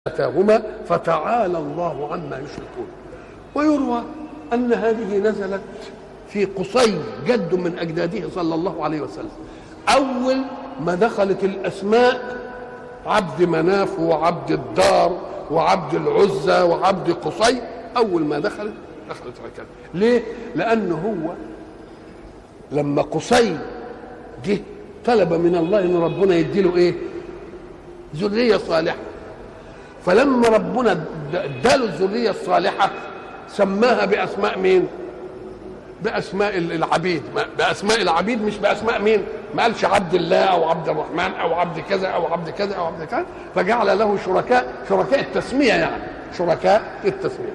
آتاهما فتعالى الله عما يشركون ويروى أن هذه نزلت في قصي جد من أجداده صلى الله عليه وسلم أول ما دخلت الأسماء عبد مناف وعبد الدار وعبد العزى وعبد قصي أول ما دخلت دخلت هكذا ليه؟ لأنه هو لما قصي جه طلب من الله ان ربنا يديله ايه؟ ذريه صالحه فلما ربنا اداله الذريه الصالحه سماها باسماء مين؟ باسماء العبيد باسماء العبيد مش باسماء مين؟ ما قالش عبد الله او عبد الرحمن او عبد كذا او عبد كذا او عبد كذا فجعل له شركاء شركاء التسميه يعني شركاء التسميه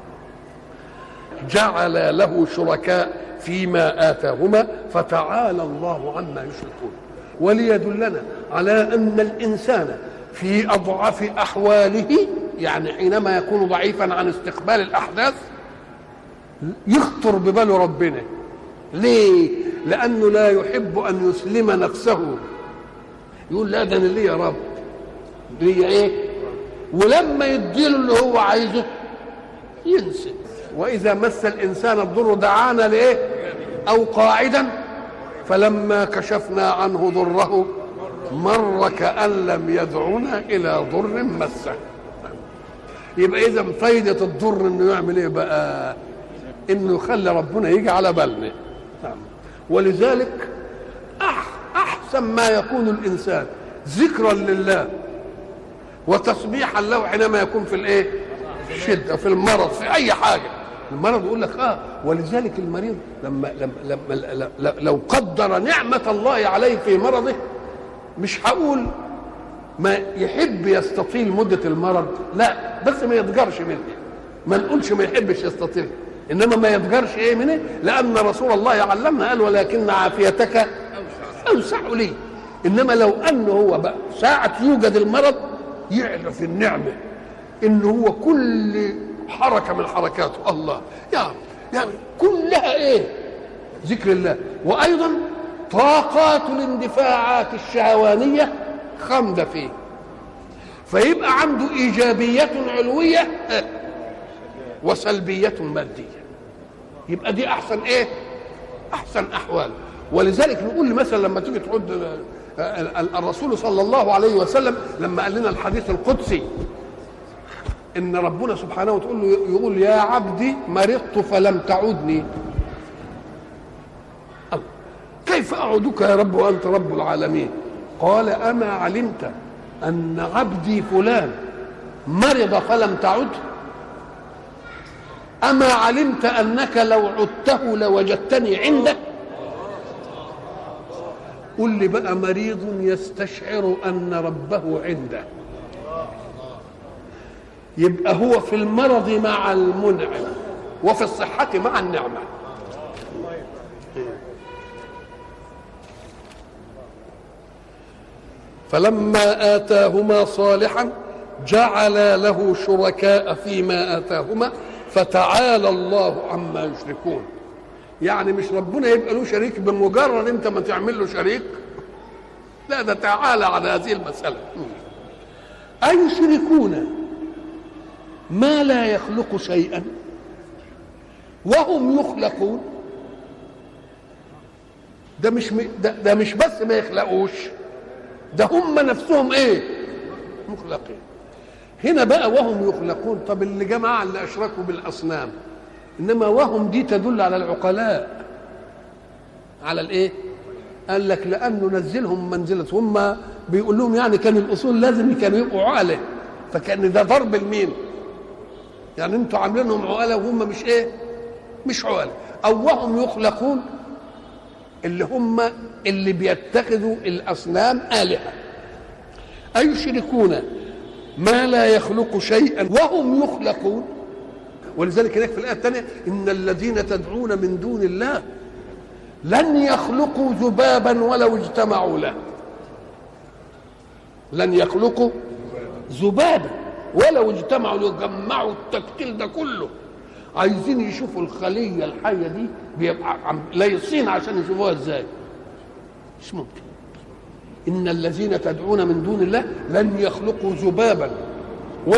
جعل له شركاء فيما آتاهما فتعالى الله عما يشركون وليدلنا على أن الإنسان في أضعف أحواله يعني حينما يكون ضعيفا عن استقبال الأحداث يخطر بباله ربنا ليه؟ لأنه لا يحب أن يسلم نفسه يقول لا ده أنا ليه يا رب ليه إيه؟ ولما يديله اللي هو عايزه ينسى واذا مس الانسان الضر دعانا لايه او قاعدا فلما كشفنا عنه ضره مر كان لم يدعنا الى ضر مسه يبقى اذا فايده الضر انه يعمل ايه بقى انه يخلي ربنا يجي على بالنا ولذلك احسن ما يكون الانسان ذكرا لله وتسبيحا له حينما يكون في الايه الشده في المرض في اي حاجه المرض يقول لك اه ولذلك المريض لما لما, لما لو قدر نعمه الله عليه في مرضه مش هقول ما يحب يستطيل مده المرض لا بس ما يتجرش منه ما نقولش ما يحبش يستطيل انما ما يتجرش ايه منه لان رسول الله علمنا قال ولكن عافيتك اوسع لي انما لو انه هو بقى ساعه يوجد المرض يعرف النعمه ان هو كل حركه من حركاته الله يعني يعني كلها ايه ذكر الله وايضا طاقات الاندفاعات الشهوانيه خامده فيه فيبقى عنده ايجابيات علويه وسلبيه ماديه يبقى دي احسن ايه احسن احوال ولذلك نقول مثلا لما تيجي تعد الرسول صلى الله عليه وسلم لما قال لنا الحديث القدسي ان ربنا سبحانه وتقول له يقول يا عبدي مرضت فلم تعودني كيف اعودك يا رب وانت رب العالمين قال اما علمت ان عبدي فلان مرض فلم تعد اما علمت انك لو عدته لوجدتني عندك قل لي بقى مريض يستشعر ان ربه عنده يبقى هو في المرض مع المنعم وفي الصحة مع النعمة فلما آتاهما صالحا جعل له شركاء فيما آتاهما فتعالى الله عما يشركون يعني مش ربنا يبقى له شريك بمجرد انت ما تعمل له شريك لا ده تعالى على هذه المسألة أيشركون ما لا يخلق شيئا وهم يخلقون ده مش ده, ده مش بس ما يخلقوش ده هم نفسهم ايه مخلقين هنا بقى وهم يخلقون طب اللي جماعة اللي اشركوا بالاصنام انما وهم دي تدل على العقلاء على الايه قال لك لانه نزلهم منزله هم بيقول لهم يعني كان الاصول لازم كانوا يبقوا عقله فكان ده ضرب المين يعني انتوا عاملينهم عقلاء وهم مش ايه مش عقلاء او وهم يخلقون اللي هم اللي بيتخذوا الاصنام الهه ايشركون ما لا يخلق شيئا وهم يخلقون ولذلك هناك في الايه الثانيه ان الذين تدعون من دون الله لن يخلقوا ذبابا ولو اجتمعوا له لن يخلقوا ذبابا ولو اجتمعوا يجمعوا التكتيل ده كله عايزين يشوفوا الخليه الحيه دي بيبقى لايصين عشان يشوفوها ازاي مش ممكن ان الذين تدعون من دون الله لن يخلقوا ذبابا